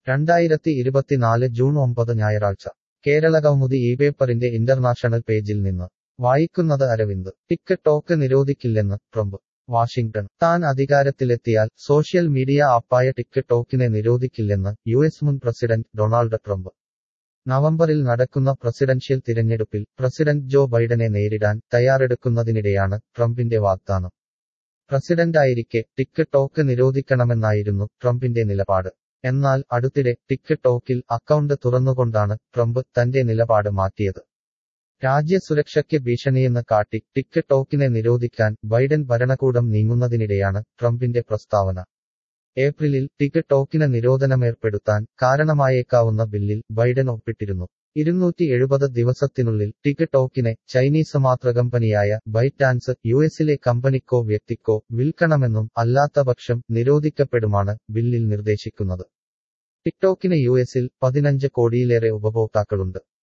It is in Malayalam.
രണ്ടായിരത്തി ഇരുപത്തിനാല് ജൂൺ ഒമ്പത് ഞായറാഴ്ച കേരളകൗമുദി ഈ പേപ്പറിന്റെ ഇന്റർനാഷണൽ പേജിൽ നിന്ന് വായിക്കുന്നത് അരവിന്ദ് ടിക്ക് ടോക്ക് നിരോധിക്കില്ലെന്ന് ട്രംപ് വാഷിംഗ്ടൺ താൻ അധികാരത്തിലെത്തിയാൽ സോഷ്യൽ മീഡിയ ആപ്പായ ടിക്ക് ടോക്കിനെ നിരോധിക്കില്ലെന്ന് യു എസ് മുൻ പ്രസിഡന്റ് ഡൊണാൾഡ് ട്രംപ് നവംബറിൽ നടക്കുന്ന പ്രസിഡൻഷ്യൽ തിരഞ്ഞെടുപ്പിൽ പ്രസിഡന്റ് ജോ ബൈഡനെ നേരിടാൻ തയ്യാറെടുക്കുന്നതിനിടെയാണ് ട്രംപിന്റെ വാഗ്ദാനം പ്രസിഡന്റായിരിക്കെ ടിക്ക് ടോക്ക് നിരോധിക്കണമെന്നായിരുന്നു ട്രംപിന്റെ നിലപാട് എന്നാൽ അടുത്തിടെ ടിക്ക് ടോക്കിൽ അക്കൗണ്ട് തുറന്നുകൊണ്ടാണ് ട്രംപ് തന്റെ നിലപാട് മാറ്റിയത് രാജ്യസുരക്ഷയ്ക്ക് ഭീഷണിയെന്ന് കാട്ടി ടിക്ക് ടോക്കിനെ നിരോധിക്കാൻ ബൈഡൻ ഭരണകൂടം നീങ്ങുന്നതിനിടെയാണ് ട്രംപിന്റെ പ്രസ്താവന ഏപ്രിലിൽ ടിക്ക് ടോക്കിന് നിരോധനമേർപ്പെടുത്താൻ കാരണമായേക്കാവുന്ന ബില്ലിൽ ബൈഡൻ ഒപ്പിട്ടിരുന്നു ഇരുന്നൂറ്റി എഴുപത് ദിവസത്തിനുള്ളിൽ ടിക്ക് ടോക്കിനെ ചൈനീസ് മാതൃകമ്പനിയായ ബൈറ്റാൻസ് യു എസിലെ കമ്പനിക്കോ വ്യക്തിക്കോ വിൽക്കണമെന്നും അല്ലാത്തപക്ഷം നിരോധിക്കപ്പെടുമാണ് ബില്ലിൽ നിർദ്ദേശിക്കുന്നത് ടിക്ടോക്കിന് യു എസിൽ പതിനഞ്ച് കോടിയിലേറെ ഉപഭോക്താക്കളുണ്ട്